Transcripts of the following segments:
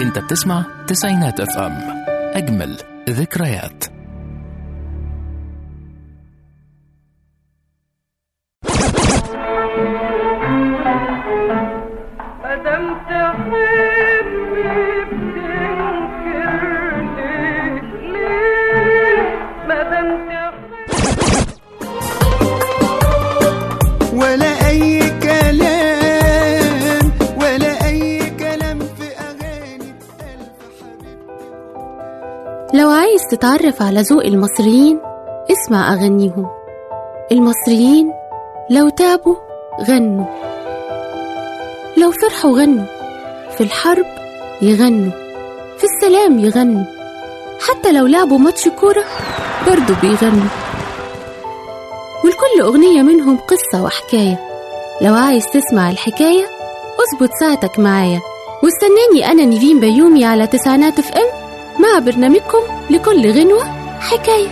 انت بتسمع تسعينات اف ام اجمل ذكريات مادام تحبني بتنكرني ليه مادام تحبني ولا أي كلام ولا أي كلام في أغاني ألف حبيبتي لو عايز تتعرف على ذوق المصريين اسمع أغانيهم المصريين لو تعبوا غنوا لو فرحوا غنوا في الحرب يغنوا في السلام يغنوا حتى لو لعبوا ماتش كورة برضو بيغنوا ولكل أغنية منهم قصة وحكاية لو عايز تسمع الحكاية اظبط ساعتك معايا واستناني أنا نيفين بيومي على تسعينات اف ام مع برنامجكم لكل غنوة حكاية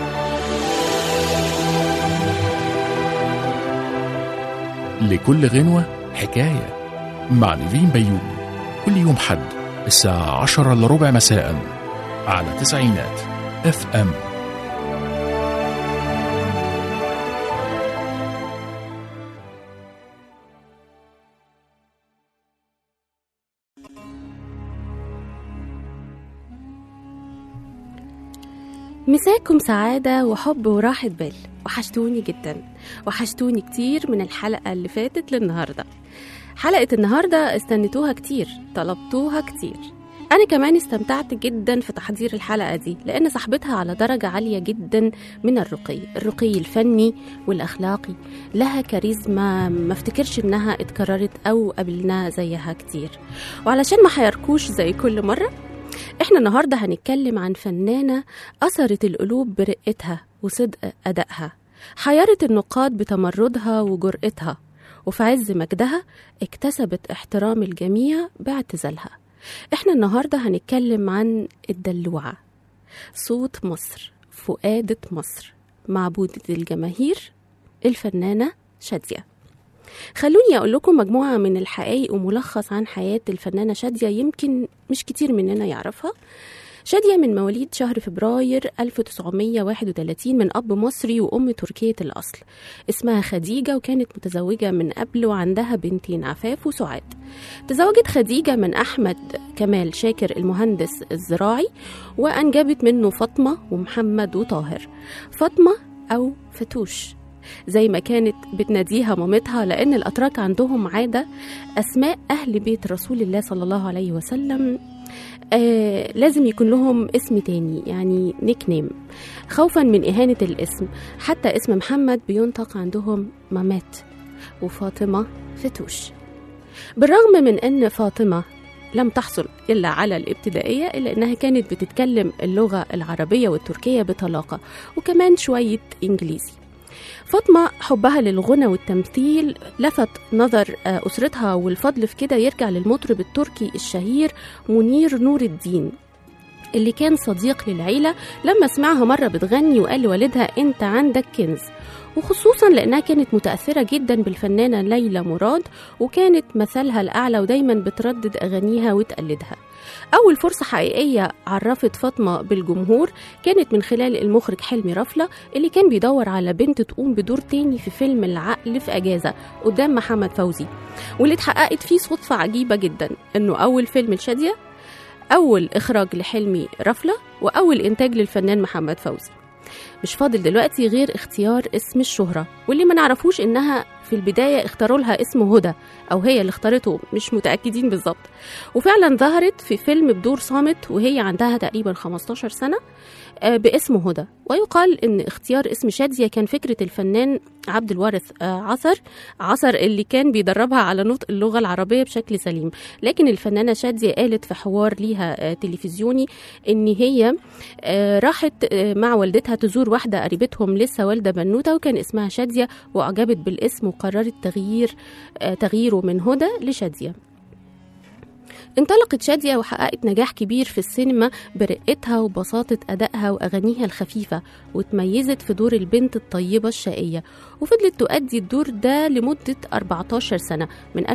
لكل غنوة حكاية مع نيفين بيومي كل يوم حد الساعة عشرة إلا ربع مساء على تسعينات اف ام مساكم سعادة وحب وراحة بال وحشتوني جدا وحشتوني كتير من الحلقة اللي فاتت للنهاردة حلقة النهاردة استنيتوها كتير طلبتوها كتير أنا كمان استمتعت جدا في تحضير الحلقة دي لأن صاحبتها على درجة عالية جدا من الرقي الرقي الفني والأخلاقي لها كاريزما ما افتكرش إنها اتكررت أو قابلناها زيها كتير وعلشان ما حيركوش زي كل مرة احنا النهاردة هنتكلم عن فنانة أثرت القلوب برقتها وصدق أدائها حيرت النقاد بتمردها وجرأتها وفي عز مجدها اكتسبت احترام الجميع باعتزالها احنا النهاردة هنتكلم عن الدلوعة صوت مصر فؤادة مصر معبودة الجماهير الفنانة شادية خلوني أقول لكم مجموعة من الحقائق وملخص عن حياة الفنانة شادية يمكن مش كتير مننا يعرفها شادية من مواليد شهر فبراير 1931 من أب مصري وأم تركية الأصل اسمها خديجة وكانت متزوجة من قبل وعندها بنتين عفاف وسعاد تزوجت خديجة من أحمد كمال شاكر المهندس الزراعي وأنجبت منه فاطمة ومحمد وطاهر فاطمة أو فتوش زي ما كانت بتناديها مامتها لأن الأتراك عندهم عادة أسماء أهل بيت رسول الله صلى الله عليه وسلم آه لازم يكون لهم اسم تاني يعني نيك نيم خوفا من إهانة الاسم حتى اسم محمد بينطق عندهم مامات وفاطمة فتوش بالرغم من أن فاطمة لم تحصل إلا على الابتدائية إلا أنها كانت بتتكلم اللغة العربية والتركية بطلاقة وكمان شوية إنجليزي فاطمة حبها للغنى والتمثيل لفت نظر آه، أسرتها والفضل في كده يرجع للمطرب التركي الشهير منير نور الدين اللي كان صديق للعيلة لما سمعها مرة بتغني وقال لوالدها أنت عندك كنز وخصوصا لأنها كانت متأثرة جدا بالفنانة ليلى مراد وكانت مثلها الأعلى ودايما بتردد أغانيها وتقلدها أول فرصة حقيقية عرفت فاطمة بالجمهور كانت من خلال المخرج حلمي رفلة اللي كان بيدور على بنت تقوم بدور تاني في فيلم العقل في أجازة قدام محمد فوزي واللي اتحققت فيه صدفة عجيبة جدا إنه أول فيلم لشادية أول إخراج لحلمي رفلة وأول إنتاج للفنان محمد فوزي مش فاضل دلوقتي غير اختيار اسم الشهرة واللي ما نعرفوش إنها في البداية اختاروا لها اسم هدى أو هي اللي اختارته مش متأكدين بالظبط وفعلا ظهرت في فيلم بدور صامت وهي عندها تقريبا 15 سنة آه، باسم هدى ويقال ان اختيار اسم شادية كان فكرة الفنان عبد الوارث آه، عصر عصر اللي كان بيدربها على نطق اللغة العربية بشكل سليم لكن الفنانة شادية قالت في حوار ليها آه، تلفزيوني ان هي آه، راحت آه، مع والدتها تزور واحدة قريبتهم لسه والدة بنوتة وكان اسمها شادية وأعجبت بالاسم وقررت تغيير آه، تغييره من هدى لشادية انطلقت شادية وحققت نجاح كبير في السينما برقتها وبساطة أدائها وأغانيها الخفيفة وتميزت في دور البنت الطيبة الشقية وفضلت تؤدي الدور ده لمدة 14 سنة من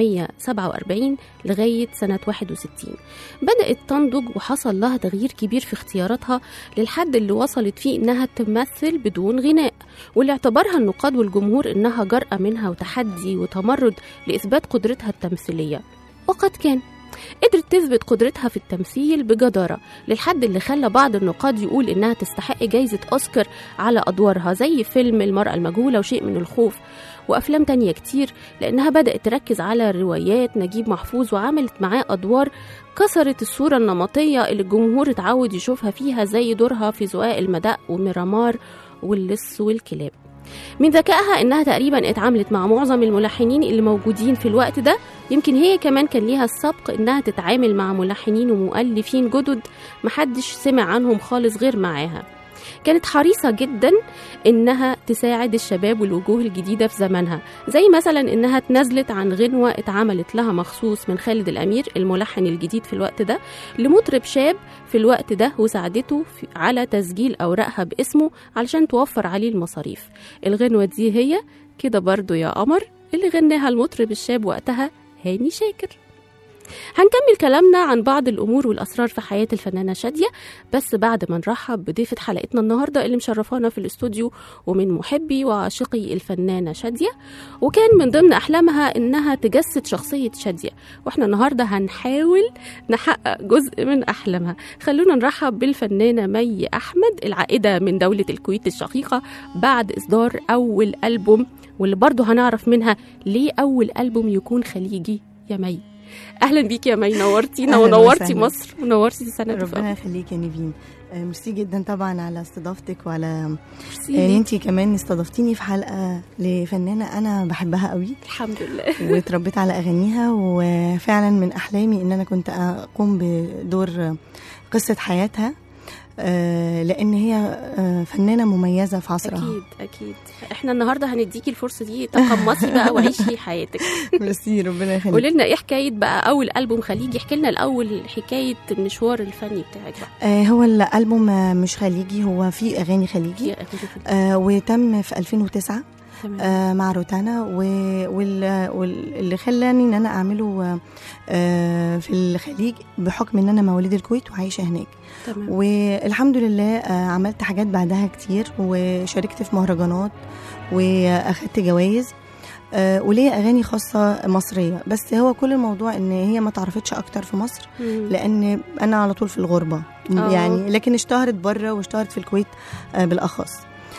1947 لغاية سنة 61 بدأت تنضج وحصل لها تغيير كبير في اختياراتها للحد اللي وصلت فيه إنها تمثل بدون غناء واللي اعتبرها النقاد والجمهور إنها جرأة منها وتحدي وتمرد لإثبات قدرتها التمثيلية وقد كان قدرت تثبت قدرتها في التمثيل بجدارة للحد اللي خلى بعض النقاد يقول إنها تستحق جايزة أوسكار على أدوارها زي فيلم المرأة المجهولة وشيء من الخوف وأفلام تانية كتير لأنها بدأت تركز على روايات نجيب محفوظ وعملت معاه أدوار كسرت الصورة النمطية اللي الجمهور اتعود يشوفها فيها زي دورها في زقاق المداء وميرامار واللص والكلاب من ذكائها انها تقريبا اتعاملت مع معظم الملحنين اللي موجودين في الوقت ده يمكن هي كمان كان ليها السبق انها تتعامل مع ملحنين ومؤلفين جدد محدش سمع عنهم خالص غير معاها كانت حريصة جدا إنها تساعد الشباب والوجوه الجديدة في زمانها زي مثلا إنها اتنازلت عن غنوة اتعملت لها مخصوص من خالد الأمير الملحن الجديد في الوقت ده لمطرب شاب في الوقت ده وساعدته في على تسجيل أوراقها باسمه علشان توفر عليه المصاريف الغنوة دي هي كده برضو يا قمر اللي غناها المطرب الشاب وقتها هاني شاكر هنكمل كلامنا عن بعض الأمور والأسرار في حياة الفنانة شادية بس بعد ما نرحب بضيفة حلقتنا النهاردة اللي مشرفانا في الاستوديو ومن محبي وعاشقي الفنانة شادية وكان من ضمن أحلامها إنها تجسد شخصية شادية وإحنا النهاردة هنحاول نحقق جزء من أحلامها خلونا نرحب بالفنانة مي أحمد العائدة من دولة الكويت الشقيقة بعد إصدار أول ألبوم واللي برضه هنعرف منها ليه أول ألبوم يكون خليجي يا مي اهلا بيك يا مي نورتينا أهلاً ونورتي وسهلاً. مصر ونورتي سنة ربنا يخليك يا نيفين آه، ميرسي جدا طبعا على استضافتك وعلى ان يعني انت كمان استضفتيني في حلقه لفنانه انا بحبها قوي الحمد لله واتربيت على اغانيها وفعلا من احلامي ان انا كنت اقوم بدور قصه حياتها آه، لان هي آه، فنانه مميزه في عصرها اكيد اكيد احنا النهارده هنديكي الفرصه دي تقمصي بقى وعيشي حياتك ميرسي ربنا يخليك قولي لنا ايه حكايه بقى اول البوم خليجي احكي لنا الاول حكايه المشوار الفني بتاعك بقى آه، هو الالبوم آه، مش خليجي هو فيه اغاني خليجي في أغاني في- آه، وتم في 2009 تمام آه، مع روتانا و- وال- واللي خلاني ان انا اعمله آه، في الخليج بحكم ان انا مواليد الكويت وعايشه هناك تمام والحمد لله آه، عملت حاجات بعدها كتير وشاركت في مهرجانات واخدت جوائز آه، وليا اغاني خاصه مصريه بس هو كل الموضوع ان هي ما تعرفتش اكتر في مصر مم. لان انا على طول في الغربه آه. يعني لكن اشتهرت بره واشتهرت في الكويت آه، بالاخص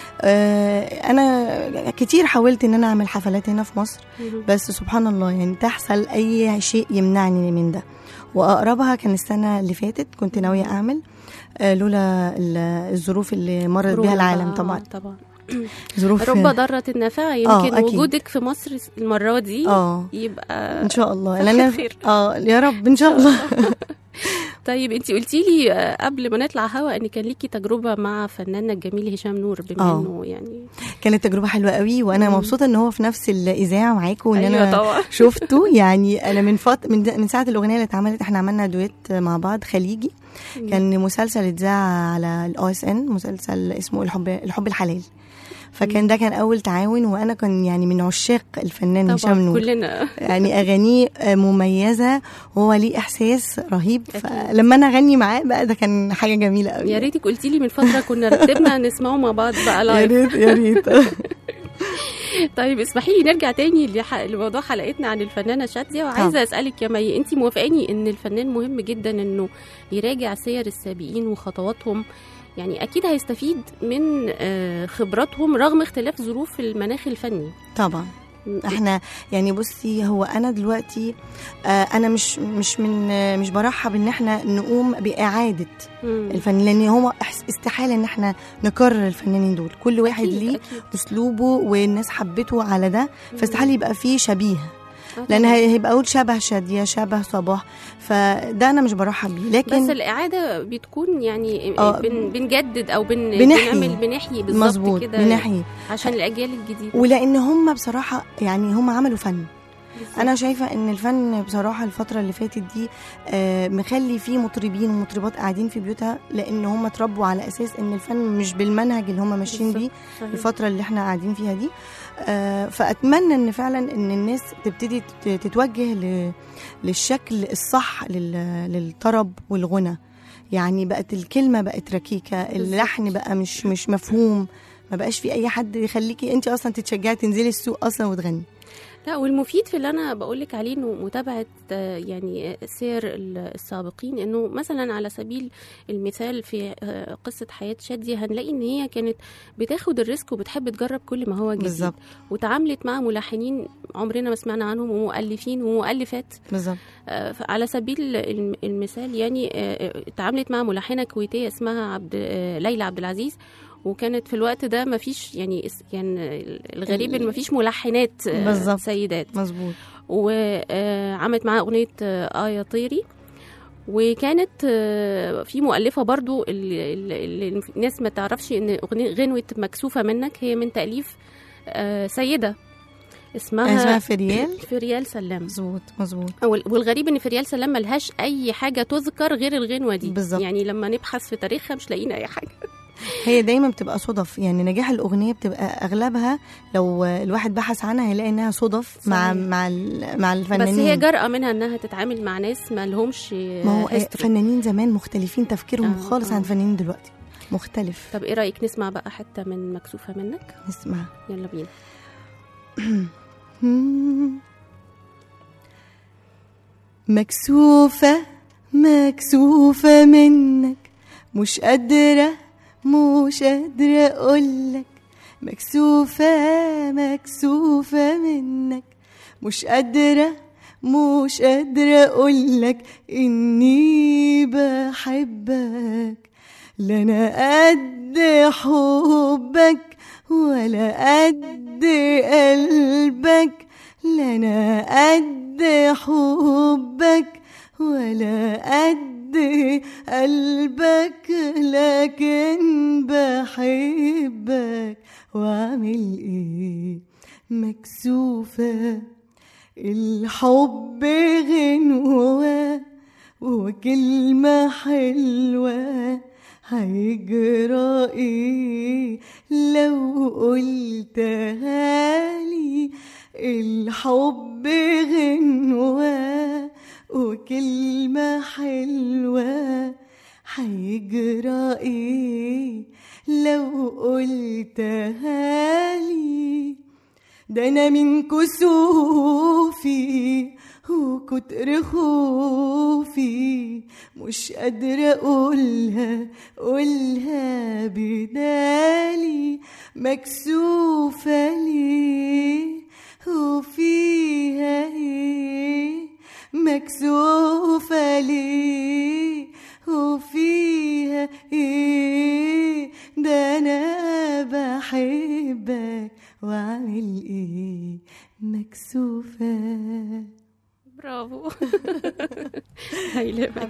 آه، انا كتير حاولت ان انا اعمل حفلات هنا في مصر مم. بس سبحان الله يعني تحصل اي شيء يمنعني من ده واقربها كان السنه اللي فاتت كنت ناويه اعمل آه، لولا ال- الظروف اللي مرت بها كورونا العالم بقى، طبعا طبعا ظروف رب ضارة نافعة يمكن آه، أكيد. وجودك في مصر المرة دي اه يبقى ان شاء الله صحة لان خير. اه يا رب ان شاء الله طيب انت قلتي لي آه، قبل ما نطلع هوا ان كان ليكي تجربه مع فناننا الجميل هشام نور بما آه. انه يعني كانت تجربه حلوه قوي وانا مم. مبسوطه ان هو في نفس الاذاعه معاكم وان ايوه انا طبعا شفته يعني انا من فط... من, من ساعه الاغنيه اللي اتعملت احنا عملنا دويت مع بعض خليجي كان مسلسل اتذاع على الاو اس ان مسلسل اسمه الحب الحب الحلال فكان ده كان اول تعاون وانا كان يعني من عشاق الفنان هشام طبعا نور كلنا يعني اغانيه مميزه وهو ليه احساس رهيب أكيد. فلما انا اغني معاه بقى ده كان حاجه جميله قوي يا ريتك قلتي لي من فتره كنا رتبنا نسمعه مع بعض بقى يا لايف ريت يا ريت طيب اسمحي لي نرجع تاني لح... لموضوع حلقتنا عن الفنانه شاديه وعايزه اسالك يا مي انت موافقاني ان الفنان مهم جدا انه يراجع سير السابقين وخطواتهم يعني اكيد هيستفيد من آه، خبراتهم رغم اختلاف ظروف المناخ الفني طبعا احنا يعني بصي هو انا دلوقتي آه انا مش مش من آه مش برحب ان احنا نقوم باعاده مم. الفن لان هو إحس- استحاله ان احنا نكرر الفنانين دول كل واحد أكيد، ليه أكيد. اسلوبه والناس حبته على ده فاستحاله يبقى فيه شبيه آه لان طبعاً. هي- هيبقى اقول شبه شاديه شبه صباح فده انا مش برحب بيه لكن بس الإعادة بتكون يعني آه. بن بنجدد أو بن بنحيي. بنعمل بنحيي بالظبط مظبوط كده من ناحيه عشان الأجيال الجديدة ولان هم بصراحه يعني هم عملوا فن انا شايفه ان الفن بصراحه الفتره اللي فاتت دي آه، مخلي فيه مطربين ومطربات قاعدين في بيوتها لان هم اتربوا على اساس ان الفن مش بالمنهج اللي هم ماشيين بيه صحيح. الفتره اللي احنا قاعدين فيها دي آه، فاتمنى ان فعلا ان الناس تبتدي تت- تتوجه ل- للشكل الصح لل- للطرب والغنى يعني بقت الكلمه بقت ركيكه اللحن بقى مش مش مفهوم ما بقاش في اي حد يخليكي انت اصلا تتشجعي تنزلي السوق اصلا وتغني لا والمفيد في اللي انا بقول لك عليه انه متابعه آه، يعني سير ال- السابقين انه مثلا على سبيل المثال في آه، قصه حياه شاديه هنلاقي ان هي كانت بتاخد الريسك وبتحب تجرب كل ما هو جديد بالظبط وتعاملت مع ملحنين عمرنا ما سمعنا عنهم ومؤلفين ومؤلفات بالظبط آه، على سبيل الم- المثال يعني آه، آه، اتعاملت مع ملحنه كويتيه اسمها عبد آه، ليلى عبد العزيز وكانت في الوقت ده ما فيش يعني اس- كان الغريب ان ما فيش ملحنات آه، بالظبط. سيدات مظبوط وعملت معاها اغنيه آه يا طيري وكانت آه، في مؤلفه برضو اللي اللي الناس ما تعرفش ان اغنيه غنوه مكسوفه منك هي من تاليف آه، سيده اسمها اسمها فريال فريال سلام مظبوط مظبوط وال- والغريب ان فريال سلام ملهاش اي حاجه تذكر غير الغنوه دي بالظبط. يعني لما نبحث في تاريخها مش لاقيين اي حاجه هي دايما بتبقى صدف يعني نجاح الاغنيه بتبقى اغلبها لو الواحد بحث عنها هيلاقي انها صدف مع صحيح. مع ال- مع بس الفنانين هي جرأة منها انها تتعامل مع ناس ما لهمش ما هو history. فنانين زمان مختلفين تفكيرهم آه، خالص آه. عن فنانين دلوقتي مختلف طب ايه رايك نسمع بقى حتى من مكسوفه منك نسمع يلا بينا مكسوفة مكسوفة منك مش قادرة مش قادرة أقولك مكسوفة مكسوفة منك مش قادرة مش قادرة أقولك إني بحبك لا أنا قد حبك ولا قد قلبك لا أنا قد حبك ولا قد قلبك لكن بحبك واعمل ايه مكسوفة الحب غنوة وكلمة حلوة هيجرى ايه لو قلتها لي الحب غنوة وكلمة حلوة هيجرى ايه لو قلتها لي ده انا من كسوفي وكتر خوفي مش قادرة أقولها قولها بدالي مكسوفة ليه وفيها ايه مكسوفة ليه وفيها ايه ده انا بحبك واعمل ايه مكسوفة برافو هايله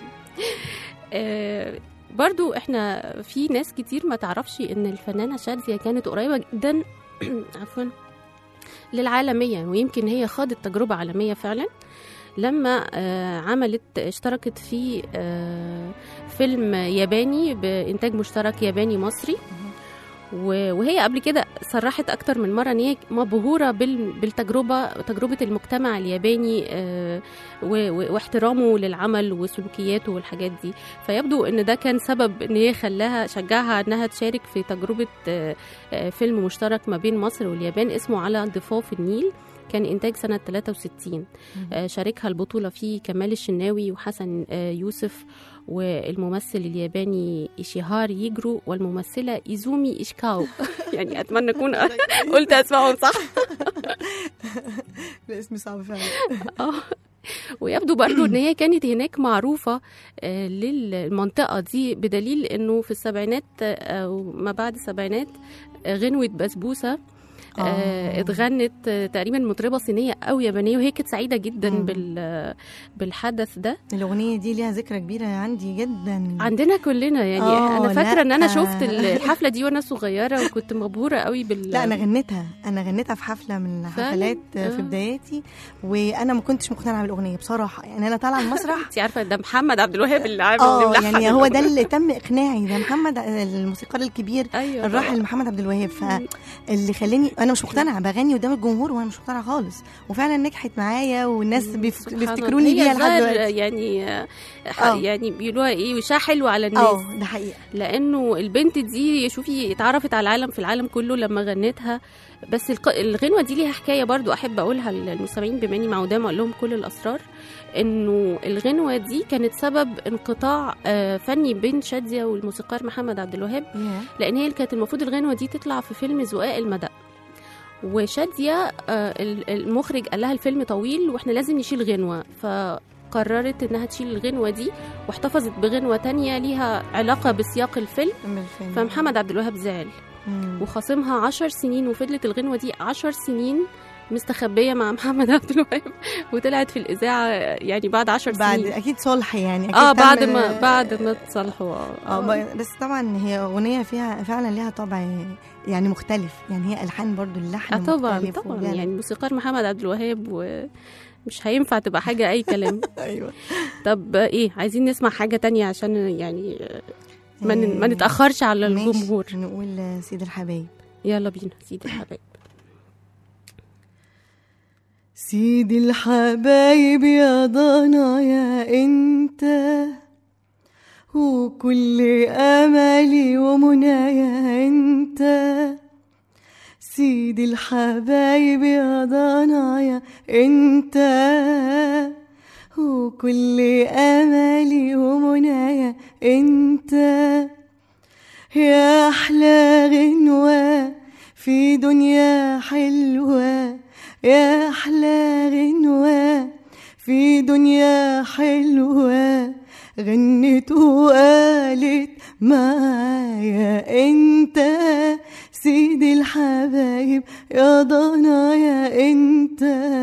آه، برضو احنا في ناس كتير ما تعرفش ان الفنانه شاديه كانت قريبه جدا عفوا للعالميه ويمكن هي خاضت تجربه عالميه فعلا لما آه، عملت اشتركت في آه، فيلم ياباني بانتاج مشترك ياباني مصري و- وهي قبل كده صرحت اكتر من مره ان هي مبهوره بال- بالتجربه تجربه المجتمع الياباني آه، و- و- واحترامه للعمل وسلوكياته والحاجات دي فيبدو ان ده كان سبب ان هي خلاها شجعها انها تشارك في تجربه آه، آه، فيلم مشترك ما بين مصر واليابان اسمه على ضفاف النيل كان إنتاج سنة 63 آه، شاركها البطولة فيه كمال الشناوي وحسن آه، يوسف والممثل الياباني إيشيهار يجرو والممثلة إيزومي إيشكاو يعني أتمنى أكون قلت أسمائهم صح الاسم صعب فعلا آه. ويبدو برضو ان هي كانت هناك معروفه آه، للمنطقه دي بدليل انه في السبعينات آه، او ما بعد السبعينات آه، غنوه بسبوسه آه آه. اتغنت آه، تقريبا مطربه صينيه او يابانيه وهي كانت سعيده جدا مم. بال بالحدث ده الاغنيه دي ليها ذكرى كبيره عندي جدا عندنا كلنا يعني آه، انا فاكره ان انا لأ. شفت الحفله دي وانا صغيره وكنت مبهوره قوي بال لا انا غنيتها انا غنيتها في حفله من فعلاً؟ حفلات آه. في بداياتي وانا ما كنتش مقتنعه بالاغنيه بصراحه يعني انا طالعه المسرح انت عارفه ده محمد عبد الوهاب اللي عامل اه اللي ملحن يعني هو ده الأغنية. اللي تم اقناعي ده محمد الموسيقار الكبير ايوه الراحل محمد عبد الوهاب فاللي خلاني انا مش مقتنعه بغني قدام الجمهور وانا مش مقتنعه خالص وفعلا نجحت معايا والناس بيف- سبحان بيفتكروني الله. بيها هي لحد الظاهر دلوقتي يعني آه، آه. يعني بيقولوها ايه وشها حلو على الناس اه ده حقيقه لانه البنت دي شوفي اتعرفت على العالم في العالم كله لما غنتها بس الق- الغنوه دي ليها حكايه برضو احب اقولها للمستمعين بما اني معودام اقول لهم كل الاسرار انه الغنوه دي كانت سبب انقطاع آه، فني بين شاديه والموسيقار محمد عبد الوهاب ياه. لان هي كانت المفروض الغنوه دي تطلع في فيلم زقاق المدى وشاديه آه، ال- المخرج قال لها الفيلم طويل واحنا لازم نشيل غنوه فقررت انها تشيل الغنوه دي واحتفظت بغنوه تانية ليها علاقه بسياق الفيلم من الفيلم. فمحمد عبد الوهاب زعل مم. وخاصمها عشر سنين وفضلت الغنوة دي عشر سنين مستخبية مع محمد عبد الوهاب وطلعت في الإذاعة يعني بعد عشر بعد سنين اكيد صلح يعني أكيد اه تم- بعد ما بعد ما اتصالحوا اه ب- بس طبعا هي اغنيه فيها فعلا ليها طابع يعني مختلف يعني هي الحان برضو اللحن آه طبعا مختلف طبعا وليها- يعني موسيقار محمد عبد الوهاب ومش هينفع تبقى حاجة أي كلام ايوه طب إيه عايزين نسمع حاجة تانية عشان يعني ما, ن- ما آه، نتأخرش على ماشي، الجمهور نقول آه، سيد الحبايب يلا بينا سيدي الحبايب سيدي الحبايب يا ضنا يا انت وكل املي ومنايا انت سيدي الحبايب يا ضنا يا انت وكل املي ومنايا انت يا احلى غنوه في دنيا حلوه يا احلى غنوه في دنيا حلوه غنت وقالت معايا انت سيدي الحبايب يا ضنا يا انت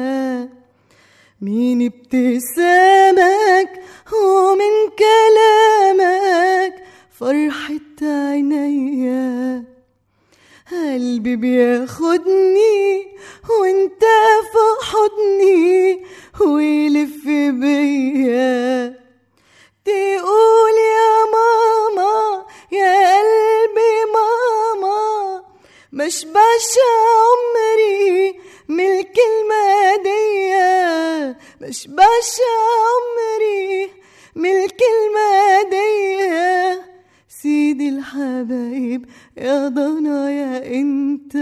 مين ابتسامك ومن كلامك فرحة عينيا قلبي بياخدني وانت في حضني ويلف بيا تقول يا ماما يا قلبي ماما مشبعش عمري من الكلمة دي مشبعش عمري من الكلمة دي سيدي الحبايب يا ضنا يا انت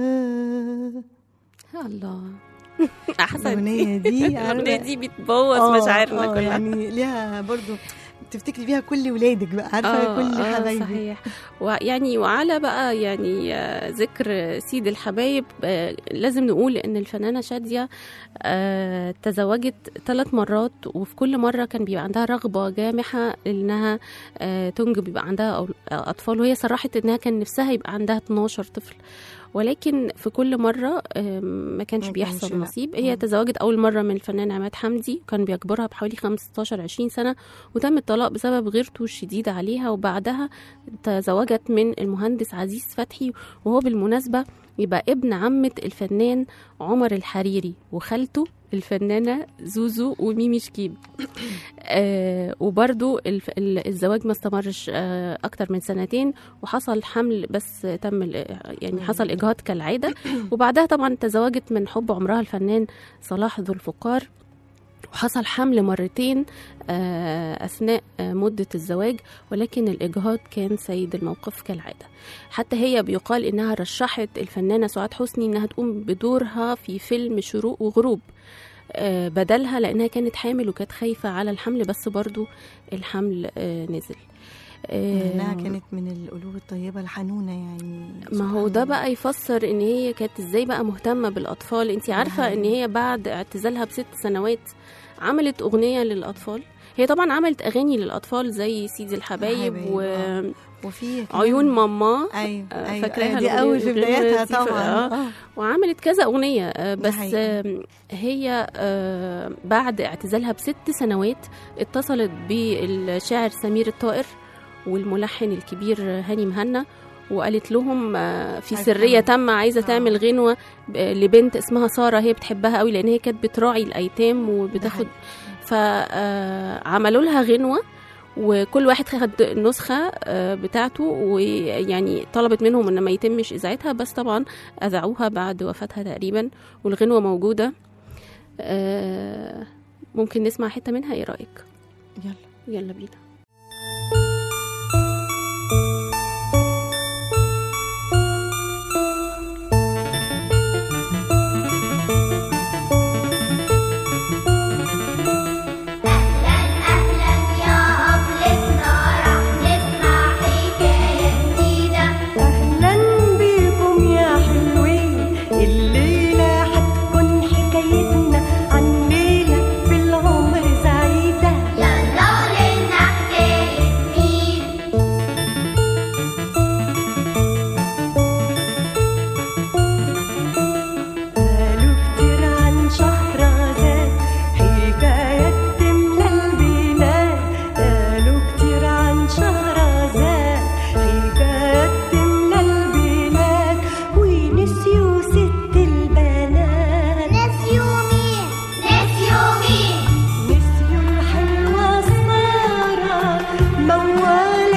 الله أحسن الأغنية دي الأغنية عارفة- دي بتبوظ آه، مشاعرنا آه، كلها يعني ليها برضو تفتكري بيها كل ولادك بقى عارفه كل حبايبي صحيح ويعني وعلى بقى يعني آه، ذكر سيد الحبايب آه، لازم نقول ان الفنانه شاديه آه، تزوجت ثلاث مرات وفي كل مره كان بيبقى عندها رغبه جامحه انها آه، تنجب يبقى عندها أول- اطفال وهي صرحت انها كان نفسها يبقى عندها 12 طفل ولكن في كل مرة آم، ما كانش ما بيحصل كانش، لا. نصيب هي مم. تزوجت أول مرة من الفنان عماد حمدي كان بيكبرها بحوالي 15 20 سنة وتم الطلاق بسبب غيرته الشديدة عليها وبعدها تزوجت من المهندس عزيز فتحي وهو بالمناسبة يبقى ابن عمة الفنان عمر الحريري وخالته الفنانة زوزو وميمي شكيب آه وبرضو الف- ال- الزواج ما استمرش آه أكتر من سنتين وحصل حمل بس تم ال- يعني حصل إجهاض كالعادة وبعدها طبعا تزوجت من حب عمرها الفنان صلاح ذو الفقار وحصل حمل مرتين آه، أثناء آه، مدة الزواج ولكن الإجهاض كان سيد الموقف كالعادة حتى هي بيقال إنها رشحت الفنانة سعاد حسني إنها تقوم بدورها في فيلم شروق وغروب آه، بدلها لأنها كانت حامل وكانت خايفة على الحمل بس برضو الحمل آه، نزل آه، انها كانت من القلوب الطيبه الحنونه يعني ما هو ده بقى يفسر ان هي كانت ازاي بقى مهتمه بالاطفال انت عارفه حقيقي. ان هي بعد اعتزالها بست سنوات عملت اغنيه للاطفال هي طبعا عملت اغاني للاطفال زي سيدي الحبايب الحبايب، وعيون وفي كمان- ماما ايوه آه، ايوه فاكراها أيوة، دي الأغنية- اول في الأغنية بداياتها دي ف- طبعا آه. آه. وعملت كذا اغنيه آه، ده بس حقيقي. آم، هي آه، بعد اعتزالها بست سنوات اتصلت بالشاعر سمير الطائر والملحن الكبير هاني مهنا وقالت لهم آه، في عايزة سريه تعمل- تامه عايزه آه. تعمل غنوه ب- لبنت اسمها ساره هي بتحبها قوي لان هي كانت بتراعي الايتام وبتاخد فعملوا لها غنوه وكل واحد خد نسخه آه، بتاعته ويعني طلبت منهم ان ما يتمش اذاعتها بس طبعا اذاعوها بعد وفاتها تقريبا والغنوه موجوده آه، ممكن نسمع حته منها ايه رايك يلا يلا بينا أهلا يا أبلتنا رح نسمع حكاية جديدة أهلا بيكم يا حلوين الليلة حتكون حكايتنا عن ليلة في العمر سعيدة يلا قولنا حكاية مين قالوا كتير عن شهرزاد حكايات تملى البلاد قالوا كتير عن شهرزاد حكايات تملى البلاد ونسيوا ست البنات نسيوا مين نسيوا مين نسيوا الحلوة سارة موال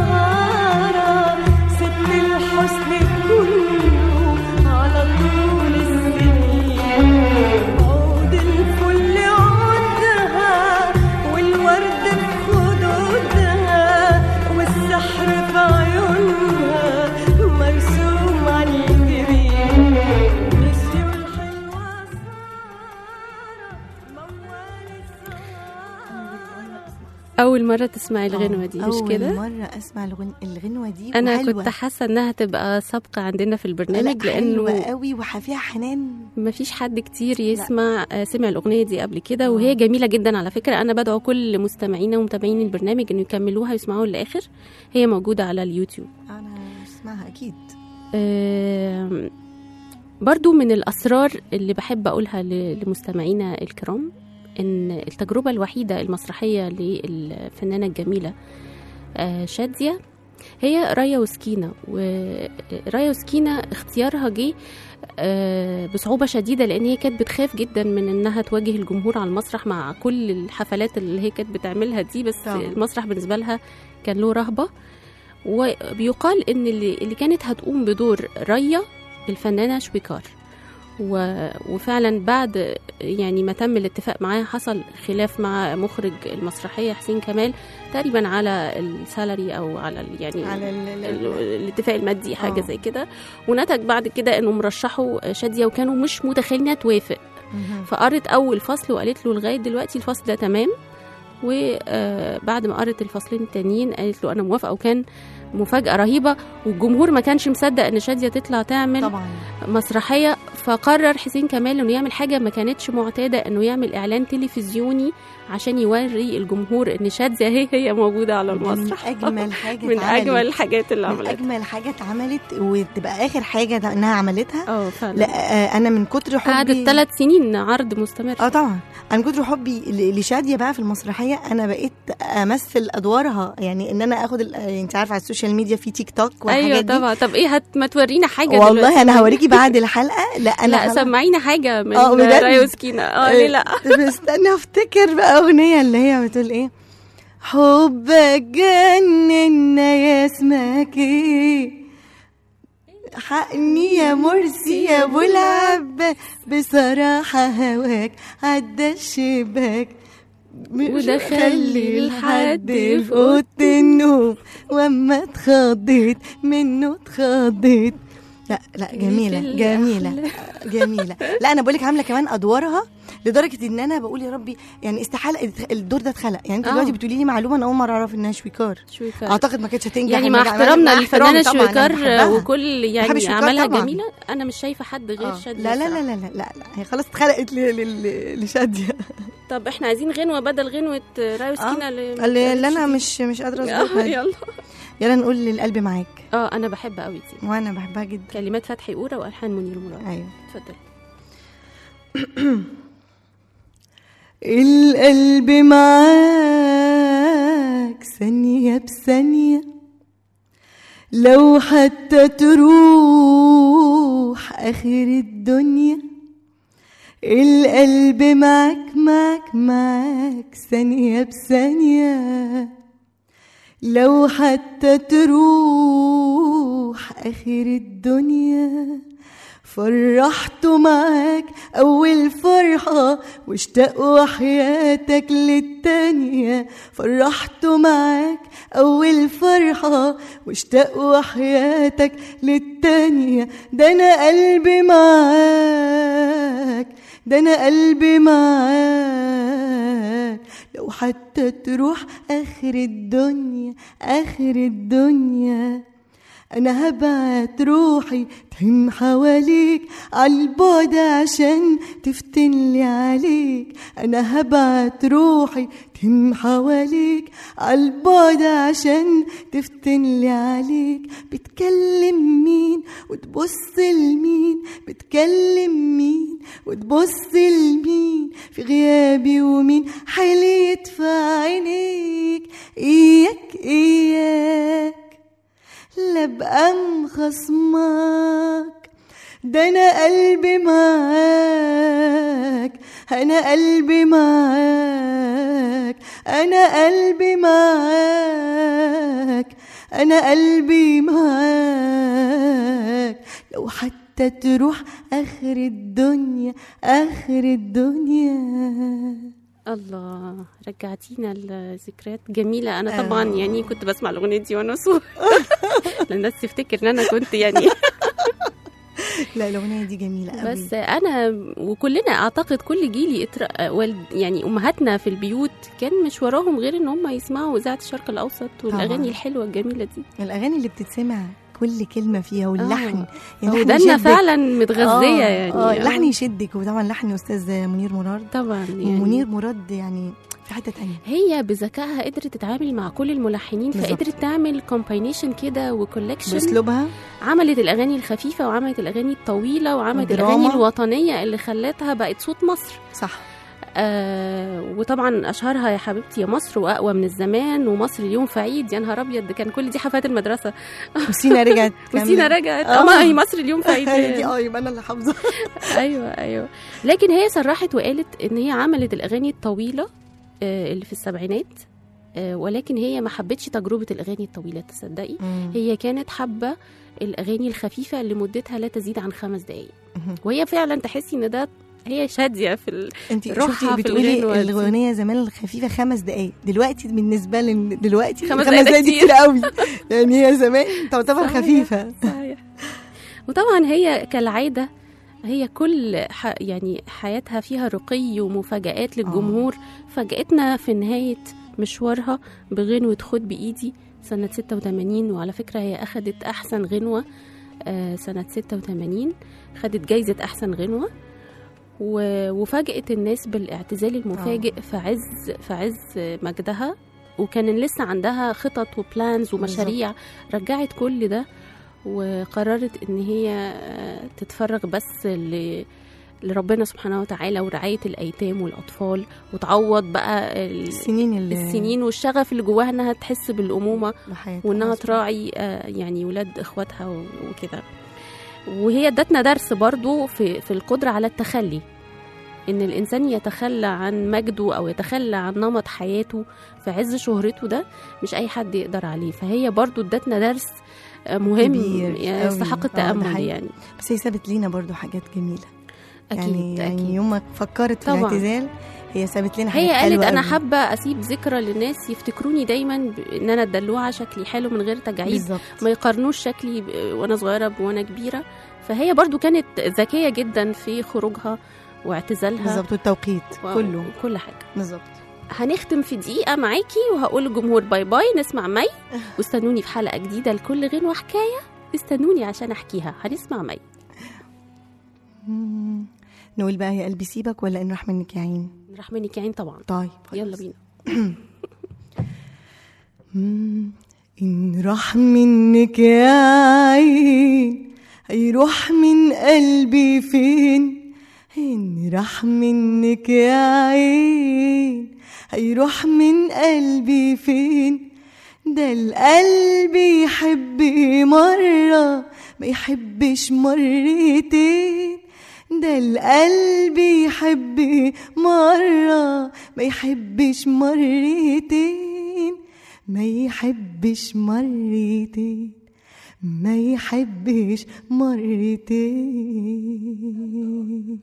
السهارة ست الحسن كله على طول السنين عود الفل عودها والورد في خدودها والسحر في عيونها مرسوم على الجبين نسيوا الحلوة سارة موال السهارة اول مره تسمعي الغنوه آه، دي مش أول كده مرة أسمع الغن... الغنوة دي انا وحلوة. كنت حاسه انها تبقى سابقه عندنا في لا، البرنامج حلوة لانه قوي وفيها حنان ما فيش حد كتير يسمع آه، سمع الأغنية دي قبل كده وهي جميلة جدا على فكرة أنا بدعو كل مستمعينا ومتابعين البرنامج إنه يكملوها ويسمعوها للآخر هي موجودة على اليوتيوب أنا اسمعها أكيد آم، برضو من الأسرار اللي بحب أقولها ل- لمستمعينا الكرام إن التجربة الوحيدة المسرحية للفنانة الجميلة آه، شادية هي رايا وسكينة ورايا وسكينة اختيارها جه آه، بصعوبة شديدة لأن هي كانت بتخاف جدا من إنها تواجه الجمهور على المسرح مع كل الحفلات اللي هي كانت بتعملها دي بس طبعا. المسرح بالنسبة لها كان له رهبة وبيقال إن اللي, اللي كانت هتقوم بدور ريا الفنانة شويكار و... وفعلا بعد يعني ما تم الاتفاق معاها حصل خلاف مع مخرج المسرحية حسين كمال تقريبا على السالري أو على ال- يعني على ال... ال... ال- ال... الاتفاق المادي حاجه آه. زي كده ونتج بعد كده انهم رشحوا شاديه وكانوا مش متخيلين انها توافق مهم. فقرت اول فصل وقالت له لغايه دلوقتي الفصل ده تمام وبعد ما قرت الفصلين التانيين قالت له انا موافقه وكان مفاجاه رهيبه والجمهور ما كانش مصدق ان شاديه تطلع تعمل طبعا مسرحيه فقرر حسين كمال انه يعمل حاجه ما كانتش معتاده انه يعمل اعلان تلفزيوني عشان يوري الجمهور ان شاديه هي هي موجوده على ده من المسرح أجمل حاجة من اتعملت. اجمل الحاجات اللي من عملتها أجمل حاجة اتعملت وتبقى آخر حاجة ده- إنها عملتها اه فعلا لا آه، أنا من كتر حبي قعدت ثلاث سنين عرض مستمر اه طبعا انا من كتر حبي ل- لشاديه بقى في المسرحيه انا بقيت امثل ادوارها يعني ان انا اخد ال- انت عارفه على السوشيال ميديا في تيك توك والحاجات ايوه دي طبعا طب ايه هت ما تورينا حاجه والله دلوقتي؟ انا هوريكي بعد الحلقه لا انا لا خلاص- سمعينا حاجه من آه، بجد؟ رايو سكينه اه ليه لا طب استنى افتكر بقى اغنيه اللي هي بتقول ايه حبك جننا يا اسمك ايه حقني يا مرسي يا ابو العباس بصراحه هواك عدى الشباك مش ودخل لي لحد لحد في في اوضه النوم واما اتخضيت منه اتخضيت لا لا جميله في جميله جميله لا انا بقولك عامله كمان ادوارها لدرجه ان انا بقول يا ربي يعني استحاله الدور ده اتخلق يعني انت آه. دلوقتي بتقولي لي معلومه انا اول مره اعرف انها شويكار شويكار اعتقد ما كانتش هتنجح يعني إن مع أنا- احترامنا مع احترامي للفنانه طبعاً، أنا شويكار بحبها. وكل بحب يعني شويكار اعمالها طبعاً. الجميله انا مش شايفه حد غير آه. شاديه لا لا الصراحة. لا لا لا لا هي خلاص اتخلقت ل- ل- ل- لشاديه طب احنا عايزين غنوه بدل غنوه رايو سكينه اللي اللي, اللي انا مش مش قادره آه، اظبطها يلا يلا نقول للقلب معاك اه انا بحب قوي دي وانا بحبها جدا كلمات فتحي قوره والحان منير مراد ايوه اتفضل القلب معاك ثانية بثانية لو حتى تروح آخر الدنيا القلب معاك معاك معاك ثانية بثانية لو حتى تروح آخر الدنيا فرحته معاك أول فرحة واشتاقوا حياتك للتانية فرحته معاك أول فرحة واشتاقوا حياتك للتانية ده أنا قلبي معاك ده أنا قلبي معاك لو حتى تروح آخر الدنيا آخر الدنيا أنا هبعت روحي تهم حواليك عالبعد عشان تفتنلي عليك أنا هبعت روحي تهم حواليك عالبعد عشان تفتنلي عليك بتكلم مين وتبص لمين بتكلم مين وتبص لمين في غيابي ومين حليت في عينيك إياك إياك لا ابقى مخصمك ده انا قلبي معاك انا قلبي معاك انا قلبي معاك انا قلبي معاك لو حتى تروح اخر الدنيا اخر الدنيا الله رجعتينا لذكريات جميلة أنا آه. طبعا يعني كنت بسمع الأغنية دي وأنا صغيرة الناس تفتكر إن أنا كنت يعني لا الاغنيه دي جميله قوي بس أنا وكلنا أعتقد كل جيلي اتر... والد يعني أمهاتنا في البيوت كان مش وراهم غير إن هم يسمعوا إذاعة الشرق الأوسط والأغاني طبعاً. الحلوة الجميلة دي الاغاني اللي بتتسمع كل كلمه فيها واللحن اللحن ودنا يشدك. فعلا متغذية آه، يعني اه آه. اللحن يشدك وطبعا لحن استاذ منير مراد طبعا يعني ومنير مراد يعني في حته تانية هي بذكائها قدرت تتعامل مع كل الملحنين بالظبط. فقدرت تعمل كومباينيشن كده وكولكشن باسلوبها عملت الاغاني الخفيفه وعملت الاغاني الطويله وعملت والدراما. الاغاني الوطنيه اللي خلتها بقت صوت مصر صح آه وطبعا اشهرها يا حبيبتي يا مصر واقوى من الزمان ومصر اليوم في عيد يا نهار ابيض ده كان كل دي حفلات المدرسه وسينا رجعت وسينا رجعت آه. اه هي مصر اليوم في عيد هي دي اه يبقى انا اللي حافظه ايوه ايوه لكن هي صرحت وقالت ان هي عملت الاغاني الطويله آه، اللي في السبعينات آه، ولكن هي ما حبتش تجربه الاغاني الطويله تصدقي هي كانت حابه الاغاني الخفيفه اللي مدتها لا تزيد عن خمس دقائق مهم. وهي فعلا تحسي ان ده هي شاديه في ال... انت روحها شفتي في بتقولي الغنوة دي. الاغنيه زمان الخفيفه خمس دقايق دلوقتي بالنسبه لي دلوقتي خمس خمس دقايق دقايق دي كتير. كتير قوي يعني هي زمان تعتبر صحيح. خفيفه صحيح وطبعا هي كالعاده هي كل ح... يعني حياتها فيها رقي ومفاجآت للجمهور فاجأتنا في نهاية مشوارها بغنوة خد بإيدي سنة 86 وعلى فكرة هي أخدت أحسن غنوة آه، سنة 86 خدت جايزة أحسن غنوة و- وفاجأت الناس بالاعتزال المفاجئ في عز في عز مجدها وكان لسه عندها خطط وبلانز ومشاريع رجعت كل ده وقررت ان هي آه، تتفرغ بس ل لربنا سبحانه وتعالى ورعاية الأيتام والأطفال وتعوض بقى ال- السنين اللي السنين والشغف اللي جواها انها تحس بالأمومة بحياتها وانها مظبوط. تراعي آه، يعني ولاد اخواتها و- وكده وهي ادتنا درس برضو في في القدره على التخلي ان الانسان يتخلى عن مجده او يتخلى عن نمط حياته في عز شهرته ده مش اي حد يقدر عليه فهي برضو ادتنا درس آه، مهم كبير يعني قوي. يستحق آه، ده التامل حقيقي. يعني بس هي سابت لينا برضو حاجات جميله اكيد يعني يعني اكيد يوم ما فكرت في طبعاً. الاعتزال هي سابت لنا حاجات هي قالت حلوة انا قوي. حابه اسيب ذكرى للناس يفتكروني دايما ب- ان انا الدلوعه شكلي حلو من غير تجاعيد بالظبط ما يقارنوش شكلي ب- وانا صغيره وانا كبيره فهي برضو كانت ذكيه جدا في خروجها واعتزالها بالظبط والتوقيت و- كله كل حاجه بالظبط هنختم في دقيقة معاكي وهقول للجمهور باي باي نسمع مي واستنوني في حلقة جديدة لكل غنوة حكاية استنوني عشان أحكيها هنسمع مي مم. نقول بقى يا قلبي سيبك ولا ان راح منك يا عين راح منك يا عين طبعا طيب يلا بينا مم. إن راح منك يا عين هيروح من قلبي فين إن راح منك يا عين هيروح من قلبي فين ده القلب يحب مرة ما يحبش مرتين ده القلب يحب مرة ما يحبش مرتين ما يحبش مرتين ما يحبش مرتين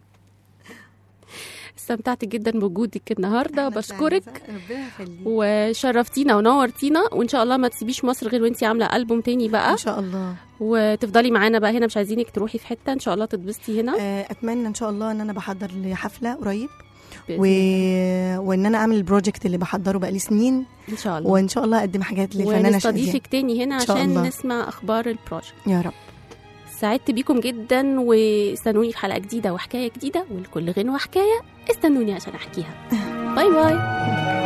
استمتعت جدا بوجودك النهاردة بشكرك ربنا يخليك وشرفتينا ونورتينا وإن شاء الله ما تسيبيش مصر غير وانتي عاملة ألبوم تاني بقى ان شاء الله وتفضلي معانا بقى هنا مش عايزينك تروحي في حتة إن شاء الله تتبسطي هنا آه، اتمنى ان شاء الله ان انا بحضر لحفله قريب بإذن و... الله. وان انا اعمل البروجكت اللي بحضره بقالي سنين إن شاء الله وان شاء الله اقدم حاجات للفنانه شاديه ونستضيفك تاني هنا إن شاء عشان الله. نسمع أخبار البروجكت يا رب سعدت بيكم جدا واستنوني في حلقة جديدة وحكاية جديدة ولكل غنوة حكاية استنوني عشان أحكيها باي باي